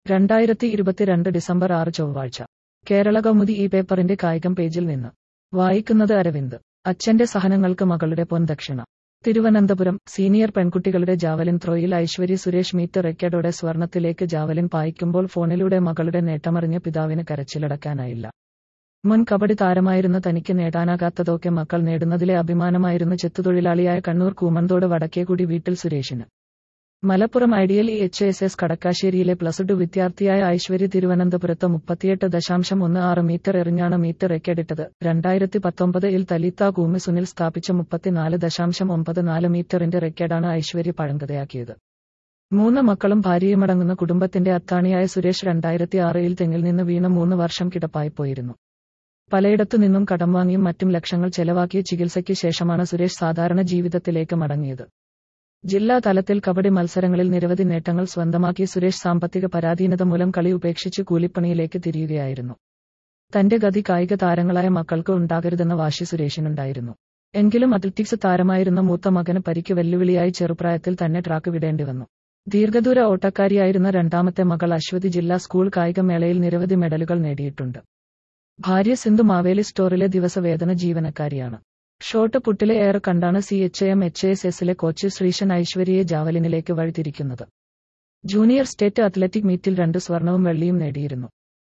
രണ്ടായിരത്തി ഇരുപത്തിരണ്ട് ഡിസംബർ ആറ് ചൊവ്വാഴ്ച കേരള കൗമുദി ഈ പേപ്പറിന്റെ കായികം പേജിൽ നിന്ന് വായിക്കുന്നത് അരവിന്ദ് അച്ഛന്റെ സഹനങ്ങൾക്ക് മകളുടെ പൊൻദക്ഷിണ തിരുവനന്തപുരം സീനിയർ പെൺകുട്ടികളുടെ ജാവലിൻ ത്രോയിൽ ഐശ്വര്യ സുരേഷ് മീറ്റ് റെക്കോർഡോടെ സ്വർണത്തിലേക്ക് ജാവലിൻ പായിക്കുമ്പോൾ ഫോണിലൂടെ മകളുടെ നേട്ടമറിഞ്ഞ പിതാവിന് കരച്ചിലടക്കാനായില്ല മുൻ കബഡി താരമായിരുന്ന തനിക്ക് നേടാനാകാത്തതൊക്കെ മക്കൾ നേടുന്നതിലെ അഭിമാനമായിരുന്നു ചെത്തുതൊഴിലാളിയായ കണ്ണൂർ കൂമന്തോട് വടക്കേക്കുടി വീട്ടിൽ സുരേഷിന് Malappuram ideal E H S S കടക്കാശ്ശേരിയിലെ പ്ലസ് ടു വിദ്യാർത്ഥിയായ ഐശ്വര്യ തിരുവനന്തപുരത്ത് മുപ്പത്തിയെട്ട് ദശാംശം ഒന്ന് ആറ് മീറ്റർ എറിഞ്ഞാണ് മീറ്റർ റെക്കോർഡിട്ടത് രണ്ടായിരത്തി പത്തൊമ്പതിൽ തലിത്ത കൂമി സുനിൽ സ്ഥാപിച്ച മുപ്പത്തിനാല് ദശാംശം ഒമ്പത് നാല് മീറ്ററിന്റെ റെക്കോർഡാണ് ഐശ്വര്യ പഴങ്കതയാക്കിയത് മൂന്ന് മക്കളും ഭാര്യയുമടങ്ങുന്ന കുടുംബത്തിന്റെ അത്താണിയായ സുരേഷ് രണ്ടായിരത്തി ആറിൽ തെങ്ങിൽ നിന്ന് വീണ് മൂന്ന് വർഷം കിടപ്പായി പോയിരുന്നു പലയിടത്തു നിന്നും കടം വാങ്ങിയും മറ്റും ലക്ഷങ്ങൾ ചെലവാക്കിയ ചികിത്സയ്ക്ക് ശേഷമാണ് സുരേഷ് സാധാരണ ജീവിതത്തിലേക്ക് മടങ്ങിയത് ജില്ലാ തലത്തിൽ കബഡി മത്സരങ്ങളിൽ നിരവധി നേട്ടങ്ങൾ സ്വന്തമാക്കിയ സുരേഷ് സാമ്പത്തിക പരാധീനത മൂലം കളി ഉപേക്ഷിച്ച് കൂലിപ്പണിയിലേക്ക് തിരിയുകയായിരുന്നു തന്റെ ഗതി കായിക താരങ്ങളായ മക്കൾക്ക് ഉണ്ടാകരുതെന്ന വാശി സുരേഷിനുണ്ടായിരുന്നു എങ്കിലും അത്ലറ്റിക്സ് താരമായിരുന്ന മൂത്ത മകന് പരിക്ക് വെല്ലുവിളിയായി ചെറുപ്രായത്തിൽ തന്നെ ട്രാക്ക് വിടേണ്ടി വന്നു ദീർഘദൂര ഓട്ടക്കാരിയായിരുന്ന രണ്ടാമത്തെ മകൾ അശ്വതി ജില്ലാ സ്കൂൾ കായികമേളയിൽ നിരവധി മെഡലുകൾ നേടിയിട്ടുണ്ട് ഭാര്യ സിന്ധു മാവേലി സ്റ്റോറിലെ ദിവസവേതന ജീവനക്കാരിയാണ് ഷോട്ട് പുട്ടിലെ എയർ കണ്ടാണ് C H M H S എസിലെ കോച്ച് ശ്രീഷൻ ഐശ്വര്യയെ ജാവലിനിലേക്ക് വഴിതിരിക്കുന്നത് ജൂനിയർ സ്റ്റേറ്റ് അത്ലറ്റിക് മീറ്റിൽ രണ്ട് സ്വർണവും വെള്ളിയും നേടിയിരുന്നു